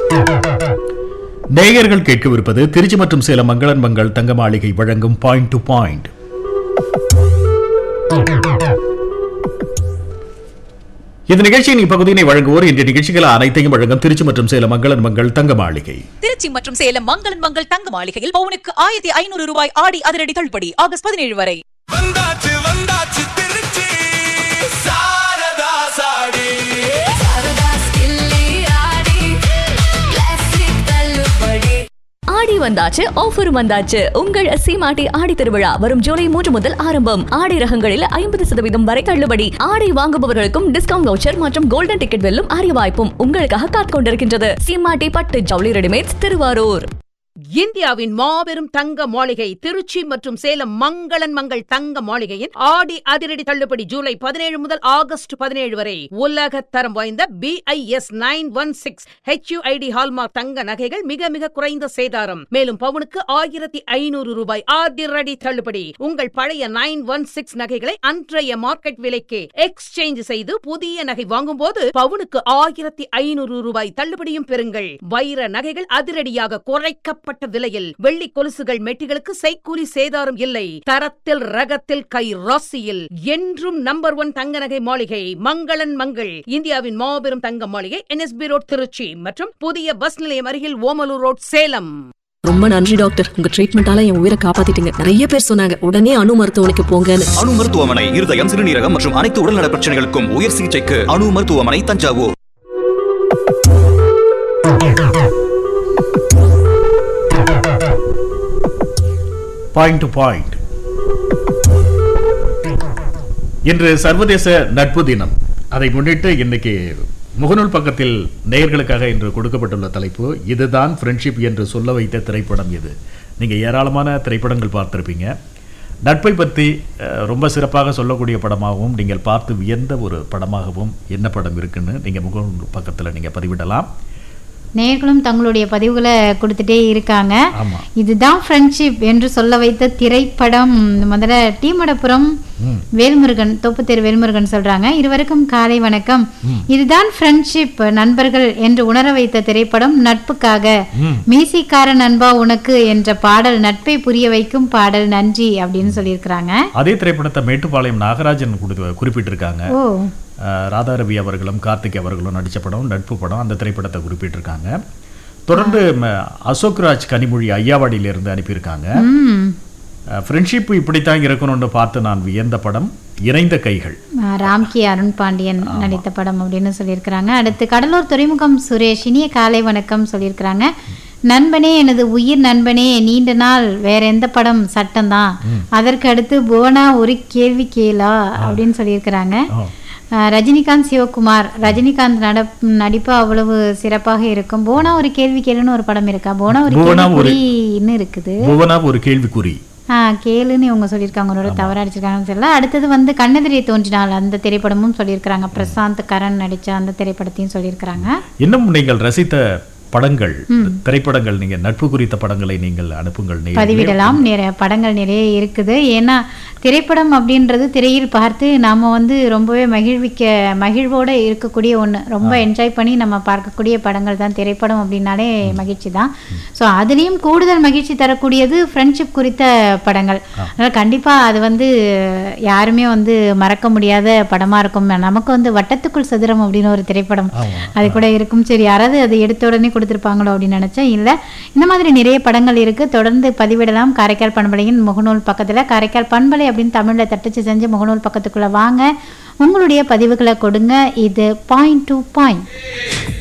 நேயர்கள் கேட்கவிருப்பது திருச்சி மற்றும் சேலம் மங்களன் மங்கள் தங்க மாளிகை வழங்கும் பாயிண்ட் டு பாயிண்ட் இந்த நிகழ்ச்சியின் இப்பகுதியினை வழங்குவோர் இன்றைய நிகழ்ச்சிகள் அனைத்தையும் வழங்கும் திருச்சி மற்றும் சேலம் மங்களன் மங்கள் தங்க மாளிகை திருச்சி மற்றும் சேலம் மங்களன் மங்கள் தங்க மாளிகையில் பவுனுக்கு ஆயிரத்தி ஐநூறு ரூபாய் ஆடி அதிரடி தள்ளுபடி ஆகஸ்ட் பதினேழு வரை வந்தாச்சு வந்தாச்சு திருச்சி சாரதா சாடி ஆடி வந்தாச்சு ஆஃபர் வந்தாச்சு உங்கள் சீமாட்டி ஆடி திருவிழா வரும் ஜூலை மூன்று முதல் ஆரம்பம் ஆடி ரகங்களில் ஐம்பது சதவீதம் வரை தள்ளுபடி ஆடை வாங்குபவர்களுக்கும் டிஸ்கவுண்ட் வவுச்சர் மற்றும் கோல்டன் டிக்கெட் வெல்லும் அரிய வாய்ப்பும் உங்களுக்காக காத்துக் கொண்டிருக்கின்றது சீமாட்டி பட்டு ஜவுளி ரெடிமேட்ஸ் திருவாரூர் இந்தியாவின் மாபெரும் தங்க மாளிகை திருச்சி மற்றும் சேலம் மங்களன் மங்கள் தங்க மாளிகையின் ஆடி அதிரடி தள்ளுபடி ஜூலை பதினேழு முதல் ஆகஸ்ட் பதினேழு வரை உலக தரம் வாய்ந்த BIS nine one six HUID hallmark தங்க நகைகள் மிக மிக குறைந்த சேதாரம் மேலும் பவுனுக்கு ஆயிரத்தி ஐநூறு ரூபாய் அதிரடி தள்ளுபடி உங்கள் பழைய நைன் ஒன் சிக்ஸ் நகைகளை அன்றைய மார்க்கெட் விலைக்கு எக்ஸ்சேஞ்ச் செய்து புதிய நகை வாங்கும்போது பவுனுக்கு ஆயிரத்தி ஐநூறு ரூபாய் தள்ளுபடியும் பெறுங்கள் வைர நகைகள் அதிரடியாக குறைக்கப்பட்ட விலையில் வெள்ளி கொலுசுகள் மெட்டிகளுக்கு செய்கூலி சேதாரம் இல்லை தரத்தில் ரகத்தில் கை ராசியில் என்றும் நம்பர் ஒன் தங்க நகை மாளிகை மங்களன் மங்கள் இந்தியாவின் மாபெரும் தங்க மாளிகை என்எஸ்பி ரோட் திருச்சி மற்றும் புதிய பஸ் நிலையம் அருகில் ஓமலூர் ரோட் சேலம் ரொம்ப நன்றி டாக்டர் உங்க ட்ரீட்மெண்டால என் உயிரை காப்பாத்திட்டீங்க நிறைய பேர் சொன்னாங்க உடனே அணு மருத்துவமனைக்கு போங்கன்னு அணு மருத்துவமனை இருதயம் சிறுநீரகம் மற்றும் அனைத்து உடல்நல பிரச்சனைகளுக்கும் உயர் சிகிச்சைக்கு அணு மருத்துவமனை தஞ்சாவூர் பாயிண்ட் டு பாயிண்ட் இன்று சர்வதேச நட்பு தினம் அதை முன்னிட்டு இன்னைக்கு முகநூல் பக்கத்தில் நேயர்களுக்காக இன்று கொடுக்கப்பட்டுள்ள தலைப்பு இதுதான் ஃப்ரெண்ட்ஷிப் என்று சொல்ல வைத்த திரைப்படம் இது நீங்க ஏராளமான திரைப்படங்கள் பார்த்திருப்பீங்க நட்பை பற்றி அஹ், ரொம்ப சிறப்பாக சொல்லக்கூடிய படமாகவும் நீங்கள் பார்த்து வியந்த ஒரு படமாகவும் என்ன படம் இருக்குன்னு நீங்க முகநூல் பக்கத்தில் நீங்க பதிவிடலாம் நேர்களும் தங்களுடைய பதிவுகளை கொடுத்துட்டே இருக்காங்க ஆமா இதுதான் ஃப்ரெண்ட்ஷிப் என்று சொல்ல வைத்த திரைப்படம் முதல்ல டி மடப்புரம் வேல்முருகன் தோப்புத்தேர் வேல்முருகன் சொல்றாங்க இருவருக்கும் காலை வணக்கம் இதுதான் ஃப்ரெண்ட்ஷிப் நண்பர்கள் என்று உணர வைத்த திரைப்படம் நட்புக்காக மீசிக்கார நண்பா உனக்கு என்ற பாடல் நட்பை புரிய வைக்கும் பாடல் நன்றி அப்படின்னு சொல்லியிருக்கிறாங்க அதே திரைப்படத்தை மேட்டுப்பாளையம் நாகராஜன் கொடுத்து குறிப்பிட்டிருக்காங்க ஓ அஹ் ராதாரவி அவர்களும் கார்த்திக் அவர்களும் நடித்த படம் நட்பு படம் அந்த திரைப்படத்தை குறிப்பிட்டிருக்காங்க தொடர்ந்து ம, அசோக் ராஜ் கனிமொழி ஐயாவாடியிலிருந்து அனுப்பியிருக்காங்க ம் ஃப்ரெண்ட்ஷிப் இப்படித்தான் இருக்கணும்னு பார்த்து நான் வியந்த படம் இணைந்த கைகள் ஆ, ராம்கி அருண் பாண்டியன் நடித்த படம் அப்படின்னு சொல்லியிருக்கிறாங்க அடுத்து கடலூர் துறைமுகம் சுரேஷ் இனிய காலை வணக்கம் சொல்லியிருக்கிறாங்க நண்பனே எனது உயிர் நண்பனே நீண்ட நாள் வேற எந்த படம் சட்டம் தான் அதற்கு அடுத்து போனா ஒரு கேள்வி கேளா அப்படின்னு சொல்லியிருக்கிறாங்க ஆ. ஆ, ரஜினிகாந்த் சிவகுமார் ரஜினிகாந்த் நட நடிப்பு அவ்வளவு சிறப்பாக இருக்கும் போனா ஒரு கேள்வி கேளுன்னு ஒரு படம் இருக்கா போனா ஒரு போனா ஒரு- கேள்விக்குறின்னு இருக்குது புவனா ஒரு கேள்விக்குறி ஆ கேளுன்னு இவங்க சொல்லியிருக்காங்க உன்னோட தவறா அடிச்சிருக்காங்கன்னு தெரியல அடுத்தது வந்து கண்ணெதிரே தோன்றினால் அந்த திரைப்படமும் சொல்லியிருக்கிறாங்க பிரசாந்த் கரண் நடிச்ச அந்த திரைப்படத்தையும் சொல்லியிருக்கிறாங்க இன்னும் நீங்கள் ரசித்த படங்கள் திரைப்படங்கள் நீங்க நட்பு குறித்த படங்களை நீங்கள் அனுப்புங்கள் நேயர்களே. பதிவிடலாம் நிறைய படங்கள் நிறைய இருக்குது ஏன்னா திரைப்படம் அப்படின்றது திரையில் பார்த்து நாம வந்து ரொம்பவே மகிழ்விக்க மகிழ்வோட இருக்கக்கூடிய ஒன்று ரொம்ப என்ஜாய் பண்ணி நம்ம பார்க்கக்கூடிய படங்கள் தான் திரைப்படம் அப்படின்னாலே மகிழ்ச்சி தான் ஸோ அதுலேயும் கூடுதல் மகிழ்ச்சி தரக்கூடியது ஃப்ரெண்ட்ஷிப் குறித்த படங்கள் அதனால் கண்டிப்பாக அது வந்து யாருமே வந்து மறக்க முடியாத படமாக இருக்கும் நமக்கு வந்து வட்டத்துக்குள் சதுரம் அப்படின்னு ஒரு திரைப்படம் ஆமா. அது கூட இருக்கும் சரி யாராவது அதை எடுத்த உடனே கொடுத்துருப்பாங்களோ அப்படின்னு நினைச்சேன் இல்லை இந்த மாதிரி நிறைய படங்கள் இருக்கு தொடர்ந்து பதிவிடலாம் காரைக்கால் பண்பலையின் முகநூல் பக்கத்தில் காரைக்கால் பண்பலை அப்படின்னு தமிழில் தட்டச்சு செஞ்சு முகநூல் பக்கத்துக்குள்ள வாங்க உங்களுடைய பதிவுகளை கொடுங்க இது பாயிண்ட் டு பாயிண்ட்